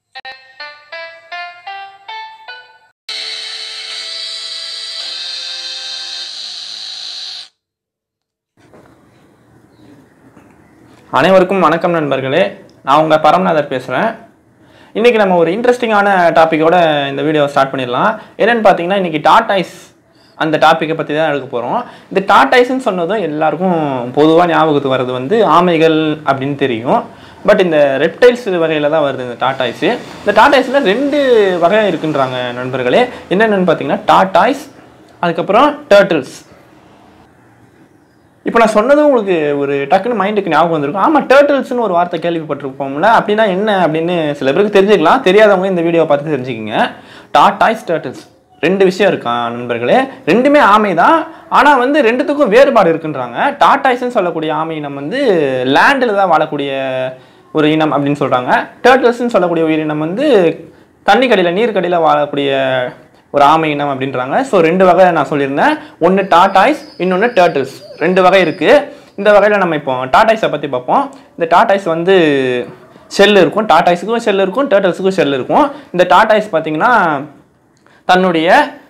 அனைவருக்கும் வணக்கம் நண்பர்களே நான் உங்கள் பரம்நாதர் பேசுகிறேன் இன்றைக்கி நம்ம ஒரு இன்ட்ரெஸ்டிங்கான டாப்பிக்கோட இந்த வீடியோ ஸ்டார்ட் பண்ணிடலாம் என்னென்னு பார்த்தீங்கன்னா இன்றைக்கி டாட்டாய்ஸ் அந்த டாப்பிக்கை பற்றி தான் எடுக்க போகிறோம் இந்த டாட்டாய்ஸ்னு சொன்னதும் எல்லாருக்கும் பொதுவாக ஞாபகத்துக்கு வர்றது வந்து ஆமைகள் அப்படின்னு தெரியும் பட் இந்த ரெப்டைல்ஸ் வகையில் தான் வருது இந்த டாட்டாய்ஸு இந்த டாட்டாய்ஸில் ரெண்டு வகை இருக்குன்றாங்க நண்பர்களே என்னென்னு பார்த்தீங்கன்னா டாட்டாய்ஸ் அதுக்கப்புறம் டேர்ட்டில்ஸ் இப்போ நான் சொன்னதும் உங்களுக்கு ஒரு டக்குன்னு மைண்டுக்கு ஞாபகம் வந்திருக்கும் ஆமாம் டேர்ட்டில்ஸ்னு ஒரு வார்த்தை கேள்விப்பட்டிருப்போம்ல அப்படின்னா என்ன அப்படின்னு சில பேருக்கு தெரிஞ்சுக்கலாம் தெரியாதவங்க இந்த வீடியோவை பார்த்து தெரிஞ்சுக்கிங்க டாட்டாய்ஸ் டேர்ட்டில்ஸ் ரெண்டு விஷயம் இருக்கான் நண்பர்களே ரெண்டுமே ஆமை தான் ஆனால் வந்து ரெண்டுத்துக்கும் வேறுபாடு இருக்குன்றாங்க டாட்டாய்ஸ்னு சொல்லக்கூடிய ஆமை இனம் வந்து லேண்டில் தான் வாழக்கூடிய ஒரு இனம் அப்படின்னு சொல்கிறாங்க டேர்ட்டில்ஸ்னு சொல்லக்கூடிய உயிரினம் வந்து தண்ணிக்கடியில் நீர்க்கடியில் வாழக்கூடிய ஒரு ஆமை இனம் அப்படின்றாங்க ஸோ ரெண்டு வகை நான் சொல்லியிருந்தேன் ஒன்று டாட்டாய்ஸ் இன்னொன்று டேர்ட்டில்ஸ் ரெண்டு வகை இருக்குது இந்த வகையில் நம்ம இப்போ டாட்டாய்ஸை பற்றி பார்ப்போம் இந்த டாட்டாய்ஸ் வந்து ஷெல் இருக்கும் டாட்டாய்ஸுக்கும் ஷெல் இருக்கும் டேர்ட்டில்ஸுக்கும் ஷெல் இருக்கும் இந்த டாட்டாய்ஸ் பார்த்தீங்கன்னா தன்னுடைய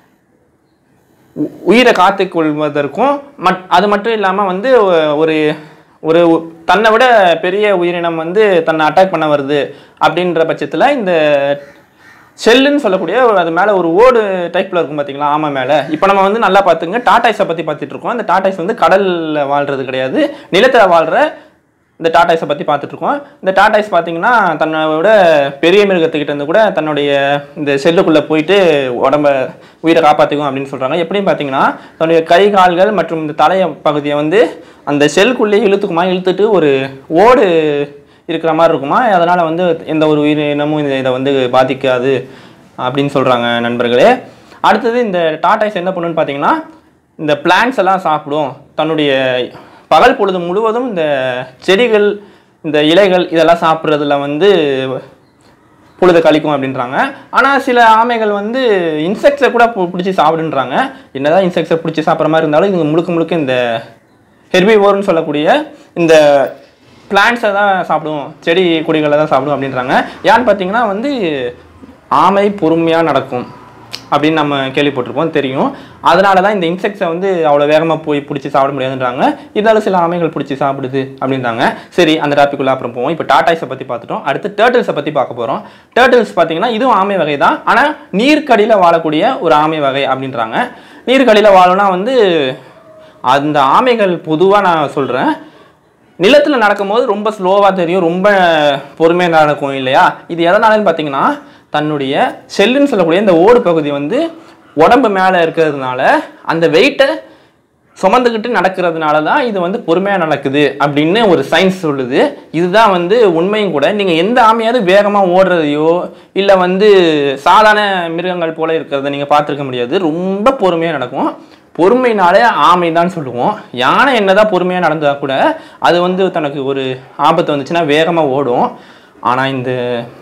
உ- உயிரை காத்துக்கொள்வதற்கும் மட் அது மட்டும் இல்லாமல் வந்து ஒ- ஒரு ஒரு உ- தன்னை விட பெரிய உயிரினம் வந்து தன்னை அட்டாக் பண்ண வருது அப்படின்ற பட்சத்தில் இந்த ஷெல்லுன்னு சொல்லக்கூடிய ஒரு அது மேலே ஒரு ஓடு டைப்பில் இருக்கும் பார்த்தீங்களா ஆமை மேலே இப்போ நம்ம வந்து நல்லா பார்த்துங்க டாட்டாய்ஸை பற்றி பார்த்துட்டு இருக்கோம் இந்த டாட்டாய்ஸ் வந்து கடலில் வாழ்றது கிடையாது நிலத்தில் வாழ்கிற இந்த டாட்டாய்ஸை பற்றி பார்த்துட்டு இருக்கோம் இந்த டாட்டாய்ஸ் பார்த்தீங்கன்னா தன்னோட பெரிய மிருகத்துக்கிட்ட இருந்து கூட தன்னுடைய இந்த செல்லுக்குள்ளே போயிட்டு உடம்ப உயிரை காப்பாற்றிக்கும் அப்படின்னு சொல்கிறாங்க எப்படின்னு பார்த்தீங்கன்னா தன்னுடைய கை கால்கள் மற்றும் இந்த தலைய பகுதியை வந்து அந்த செல்லுக்குள்ளேயே இழுத்துக்குமா இழுத்துட்டு ஒரு ஓடு இருக்கிற மாதிரி இருக்குமா அதனால் வந்து எந்த ஒரு உயிரினமும் இதை இதை வந்து பாதிக்காது அப்படின்னு சொல்கிறாங்க நண்பர்களே அடுத்தது இந்த டாட்டாய்ஸ் என்ன பண்ணுன்னு பார்த்தீங்கன்னா இந்த பிளான்ஸ் எல்லாம் சாப்பிடும் தன்னுடைய பகல் பொழுது முழுவதும் இந்த செடிகள் இந்த இலைகள் இதெல்லாம் சாப்பிட்றதுல வந்து பொழுது கழிக்கும் அப்படின்றாங்க ஆனால் சில ஆமைகள் வந்து இன்செக்ட்ஸை கூட பிடிச்சி சாப்பிடுன்றாங்க என்னதான் இன்செக்ட்ஸை பிடிச்சி சாப்பிட்ற மாதிரி இருந்தாலும் இது முழுக்க முழுக்க இந்த ஹெர்பிவோர்னு சொல்லக்கூடிய இந்த பிளான்ட்ஸை தான் சாப்பிடும் செடி கொடிகளை தான் சாப்பிடும் அப்படின்றாங்க ஏன்னு பார்த்தீங்கன்னா வந்து ஆமை பொறுமையாக நடக்கும் அப்படின்னு நம்ம கேள்விப்பட்டிருப்போம் தெரியும் அதனால தான் இந்த இன்செக்ட்ஸை வந்து அவ்வளோ வேகமாக போய் பிடிச்சி சாப்பிட முடியாதுன்றாங்க இதால சில ஆமைகள் பிடிச்சி சாப்பிடுது அப்படின்றாங்க சரி அந்த டாப்பிக்குள்ளே அப்புறம் போவோம் இப்போ டாட்டாய்ஸை பற்றி பார்த்துட்டோம் அடுத்து டேர்ட்டில்ஸை பற்றி பார்க்க போகிறோம் டேர்ட்டில்ஸ் பார்த்தீங்கன்னா இதுவும் ஆமை வகை தான் ஆனால் நீர்க்கடியில் வாழக்கூடிய ஒரு ஆமை வகை அப்படின்றாங்க நீர்க்கடியில் வாழணும்னா வந்து அந்த ஆமைகள் பொதுவாக நான் சொல்கிறேன் நிலத்தில் நடக்கும்போது ரொம்ப ஸ்லோவாக தெரியும் ரொம்ப பொறுமையாக நடக்கும் இல்லையா இது எதனாலன்னு பார்த்தீங்கன்னா தன்னுடைய செல்லுன்னு சொல்லக்கூடிய இந்த ஓடு பகுதி வந்து உடம்பு மேலே இருக்கிறதுனால அந்த வெயிட்டை சுமந்துக்கிட்டு நடக்கிறதுனால தான் இது வந்து பொறுமையாக நடக்குது அப்படின்னு ஒரு சயின்ஸ் சொல்லுது இதுதான் வந்து உண்மையும் கூட நீங்கள் எந்த ஆமையாவது வேகமாக ஓடுறதையோ இல்லை வந்து சாதாரண மிருகங்கள் போல இருக்கிறத நீங்கள் பார்த்துருக்க முடியாது ரொம்ப பொறுமையாக நடக்கும் பொறுமைனாலே ஆமை தான் சொல்லுவோம் யானை என்னதான் பொறுமையாக நடந்தா கூட அது வந்து தனக்கு ஒரு ஆபத்து வந்துச்சுன்னா வேகமாக ஓடும் ஆனால் இந்த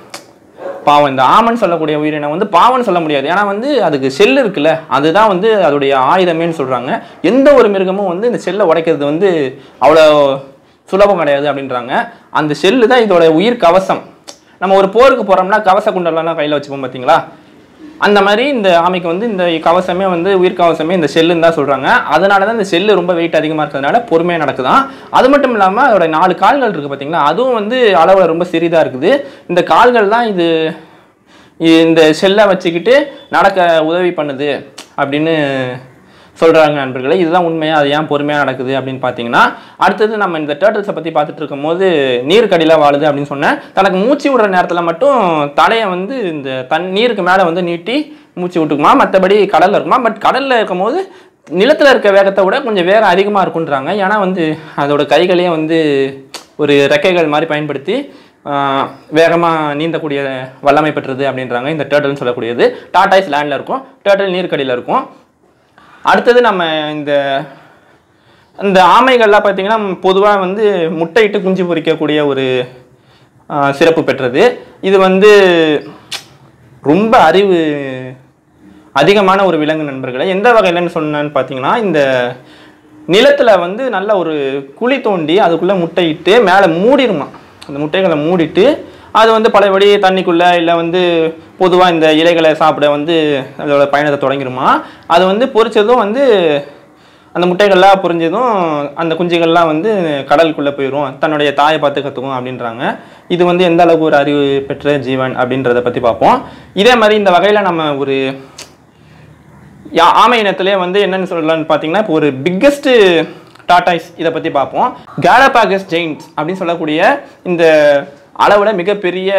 பாவம் இந்த ஆமன் சொல்லக்கூடிய உயிரினம் வந்து பாவம்னு சொல்ல முடியாது ஏன்னா வந்து அதுக்கு செல் இருக்குல்ல அதுதான் வந்து அதோடைய ஆயுதமேன்னு சொல்கிறாங்க எந்த ஒரு மிருகமும் வந்து இந்த செல்லை உடைக்கிறது வந்து அவ்வளோ சுலபம் கிடையாது அப்படின்றாங்க அந்த செல்லு தான் இதோட உயிர் கவசம் நம்ம ஒரு போருக்கு போகிறோம்னா கவச குண்டலாம் கையில் வச்சுப்போம் பார்த்தீங்களா அந்த மாதிரி இந்த ஆமைக்கு வந்து இந்த கவசமே வந்து உயிர் கவசமே இந்த செல்லுன்னு தான் சொல்கிறாங்க அதனால தான் இந்த செல்லு ரொம்ப வெயிட் அதிகமாக இருக்கிறதுனால பொறுமையாக நடக்குதாம் அது மட்டும் இல்லாமல் அதோட நாலு கால்கள் இருக்குது பார்த்தீங்களா அதுவும் வந்து அளவில் ரொம்ப சிறிதாக இருக்குது இந்த கால்கள் தான் இது இந்த செல்லை வச்சுக்கிட்டு நடக்க உதவி பண்ணுது அப்படின்னு சொல்கிறாங்க நண்பர்களே இதுதான் உண்மையாக அது ஏன் பொறுமையாக நடக்குது அப்படின்னு பார்த்தீங்கன்னா அடுத்தது நம்ம இந்த டேர்ட்டில்ஸை பற்றி பார்த்துட்டு இருக்கும்போது நீருக்கடியில் வாழுது அப்படின்னு சொன்னேன் தனக்கு மூச்சு விடுற நேரத்தில் மட்டும் தலையை வந்து இந்த தன் நீருக்கு மேலே வந்து நீட்டி மூச்சு விட்டுக்குமா மற்றபடி கடலில் இருக்குமா பட் கடலில் இருக்கும்போது நிலத்தில் இருக்க வேகத்தை விட கொஞ்சம் வேகம் அதிகமாக இருக்குன்றாங்க ஏன்னா வந்து அதோட கைகளையே வந்து ஒரு ரெக்கைகள் மாதிரி பயன்படுத்தி வேகமாக நீந்தக்கூடிய வல்லமை பெற்றது அப்படின்றாங்க இந்த டேர்ட்டில்னு சொல்லக்கூடியது டாட்டாய்ஸ் லேண்டில் இருக்கும் டேர்ட்டில் நீர்க்கடியில் இருக்கும் அடுத்தது நம்ம இந்த இந்த ஆமைகள்லாம் பார்த்தீங்கன்னா பொதுவாக வந்து முட்டையிட்டு குஞ்சு பொரிக்கக்கூடிய ஒரு ஆஹ், சிறப்பு பெற்றது இது வந்து ரொம்ப அறிவு அதிகமான ஒரு விலங்கு நண்பர்களை எந்த வகையிலன்னு சொன்னேன்னு பார்த்தீங்கன்னா இந்த நிலத்தில் வந்து நல்ல ஒரு குழி தோண்டி அதுக்குள்ளே முட்டையிட்டு மேலே மூடிடுமா அந்த முட்டைகளை மூடிட்டு அது வந்து பழையபடி தண்ணிக்குள்ளே இல்லை வந்து பொதுவாக இந்த இலைகளை சாப்பிட வந்து அதோட பயணத்தை தொடங்கிருமா அது வந்து பொரிச்சதும் வந்து அந்த முட்டைகள்லாம் பொரிஞ்சதும் அந்த குஞ்சுகள்லாம் வந்து கடலுக்குள்ளே போயிடும் தன்னுடைய தாயை பார்த்து கற்றுக்கும் அப்படின்றாங்க இது வந்து எந்த அளவுக்கு ஒரு அறிவு பெற்ற ஜீவன் அப்படின்றத பற்றி பார்ப்போம் இதே மாதிரி இந்த வகையில் நம்ம ஒரு யா- ஆமை இனத்திலே வந்து என்னன்னு சொல்லலாம்னு பார்த்தீங்கன்னா இப்போ ஒரு பிக்கஸ்ட் டாட்டாய்ஸ் இதை பற்றி பார்ப்போம் கேலபாகஸ் ஜெயின்ஸ் அப்படின்னு சொல்லக்கூடிய இந்த அளவில் மிகப்பெரிய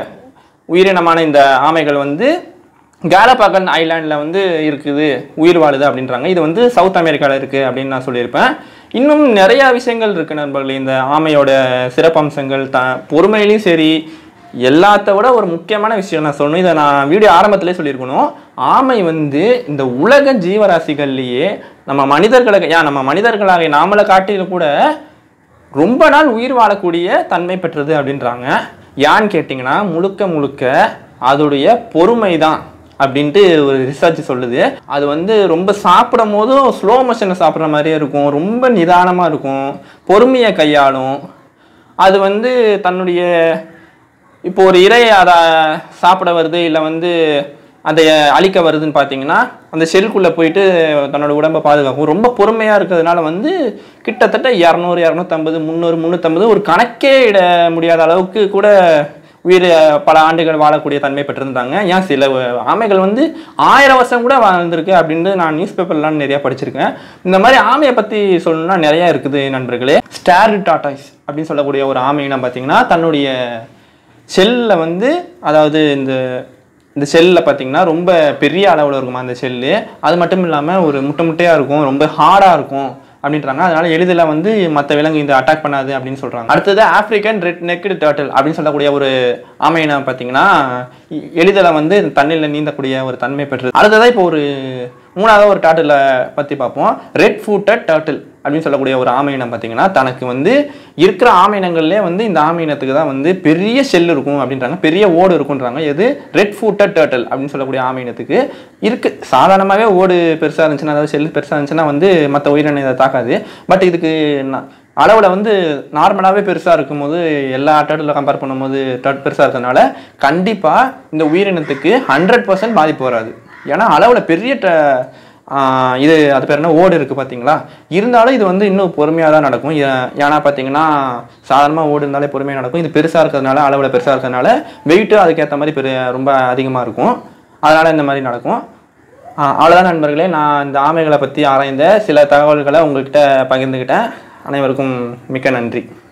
உயிரினமான இந்த ஆமைகள் வந்து கேலபாகன் ஐலாண்டில் வந்து இருக்குது உயிர் வாழுது அப்படின்றாங்க இது வந்து சவுத் அமெரிக்காவில் இருக்குது அப்படின்னு நான் சொல்லியிருப்பேன் இன்னும் நிறையா விஷயங்கள் இருக்குது நண்பர்களே இந்த ஆமையோட சிறப்பம்சங்கள் த பொறுமையிலையும் சரி எல்லாத்த விட ஒரு முக்கியமான விஷயம் நான் சொல்லணும் இதை நான் வீடியோ ஆரம்பத்திலே சொல்லியிருக்கணும் ஆமை வந்து இந்த உலக ஜீவராசிகள்லேயே நம்ம மனிதர்களுக்கு ஏன் நம்ம மனிதர்களாக நாமளை காட்டிலும் கூட ரொம்ப நாள் உயிர் வாழக்கூடிய தன்மை பெற்றது அப்படின்றாங்க ஏன்னு கேட்டிங்கன்னா முழுக்க முழுக்க அதோடைய பொறுமை தான் அப்படின்ட்டு ஒரு ரிசர்ச் சொல்லுது அது வந்து ரொம்ப சாப்பிடும் போதும் ஸ்லோ மோஷனில் சாப்பிட்ற மாதிரியே இருக்கும் ரொம்ப நிதானமாக இருக்கும் பொறுமையை கையாளும் அது வந்து தன்னுடைய இப்போ ஒரு இரையை அதை சாப்பிட வருது இல்லை வந்து அதை அழிக்க வருதுன்னு பார்த்தீங்கன்னா அந்த ஷெல்குள்ளே போயிட்டு தன்னோட உடம்பை பாதுகாக்கும் ரொம்ப பொறுமையாக இருக்கிறதுனால வந்து கிட்டத்தட்ட இரநூறு இரநூத்தம்பது முந்நூறு முந்நூற்றம்பது ஒரு கணக்கே இட முடியாத அளவுக்கு கூட உயிர் பல ஆண்டுகள் வாழக்கூடிய தன்மை பெற்றிருந்தாங்க ஏன் சில ஆமைகள் வந்து ஆயிரம் வருஷம் கூட வாழ்ந்திருக்கு அப்படின்னு நான் நியூஸ் பேப்பர்லாம் நிறையா படிச்சிருக்கேன் இந்த மாதிரி ஆமையை பற்றி சொல்லணும்னா நிறையா இருக்குது நண்பர்களே ஸ்டார் டாட்டாய்ஸ் அப்படின்னு சொல்லக்கூடிய ஒரு ஆமை இனம் பார்த்தீங்கன்னா தன்னுடைய செல்லில் வந்து அதாவது இந்த இந்த செல்லில் பார்த்தீங்கன்னா ரொம்ப பெரிய அளவில் இருக்குமா அந்த செல்லு அது மட்டும் இல்லாமல் ஒரு முட்டை முட்டையாக இருக்கும் ரொம்ப ஹார்டாக இருக்கும் அப்படின்றாங்க அதனால எளிதில் வந்து மற்ற விலங்கு இந்த அட்டாக் பண்ணாது அப்படின்னு சொல்கிறாங்க அடுத்தது ஆப்பிரிக்கன் ரெட் நெக்டு டேர்ட்டில் அப்படின்னு சொல்லக்கூடிய ஒரு ஆமையினை பார்த்தீங்கன்னா எ- எளிதில் வந்து தண்ணியில் நீந்தக்கூடிய ஒரு தன்மை பெற்றது அடுத்ததாக இப்போ ஒரு மூணாவது ஒரு டேர்ட்டில் பற்றி பார்ப்போம் ரெட் ஃபூட்டட் டேர்ட்டில் அப்படின்னு சொல்லக்கூடிய ஒரு ஆமையினம் பார்த்தீங்கன்னா தனக்கு வந்து இருக்கிற ஆமையினங்கள்லேயே வந்து இந்த ஆமையினத்துக்கு தான் வந்து பெரிய ஷெல் இருக்கும் அப்படின்றாங்க பெரிய ஓடு இருக்குன்றாங்க எது ரெட் ஃபூட்டட் டேர்ட்டில் அப்படின்னு சொல்லக்கூடிய ஆமையினத்துக்கு இருக்கு சாதாரணமாகவே ஓடு பெருசாக இருந்துச்சுன்னா அதாவது ஷெல் பெருசாக இருந்துச்சுன்னா வந்து மற்ற உயிரினம் இதை தாக்காது பட் இதுக்கு நா- அளவில் வந்து நார்மலாகவே பெருசாக இருக்கும்போது எல்லா டேர்ட்டில் கம்பேர் பண்ணும்போது டேர்ட் பெருசாக இருக்கிறதுனால கண்டிப்பாக இந்த உயிரினத்துக்கு ஹண்ட்ரட் பர்சன்ட் பாதிப்பு வராது ஏன்னா அளவில் பெரிய ட ஆஹ் இது அது பேர் என்ன ஓடு இருக்குது பார்த்தீங்களா இருந்தாலும் இது வந்து இன்னும் பொறுமையாக தான் நடக்கும் ஏ- ஏன்னா பார்த்தீங்கன்னா சாதாரணமாக ஓடு இருந்தாலே பொறுமையாக நடக்கும் இது பெருசாக இருக்கிறதுனால அளவில் பெருசாக இருக்கிறதுனால வெயிட்டு அதுக்கேற்ற மாதிரி பெரிய ரொம்ப அதிகமாக இருக்கும் அதனால் இந்த மாதிரி நடக்கும் ஆஹ் அவ்வளவுதான் நண்பர்களே நான் இந்த ஆமைகளை பற்றி ஆராய்ந்த சில தகவல்களை உங்கள்கிட்ட பகிர்ந்துக்கிட்டேன் அனைவருக்கும் மிக்க நன்றி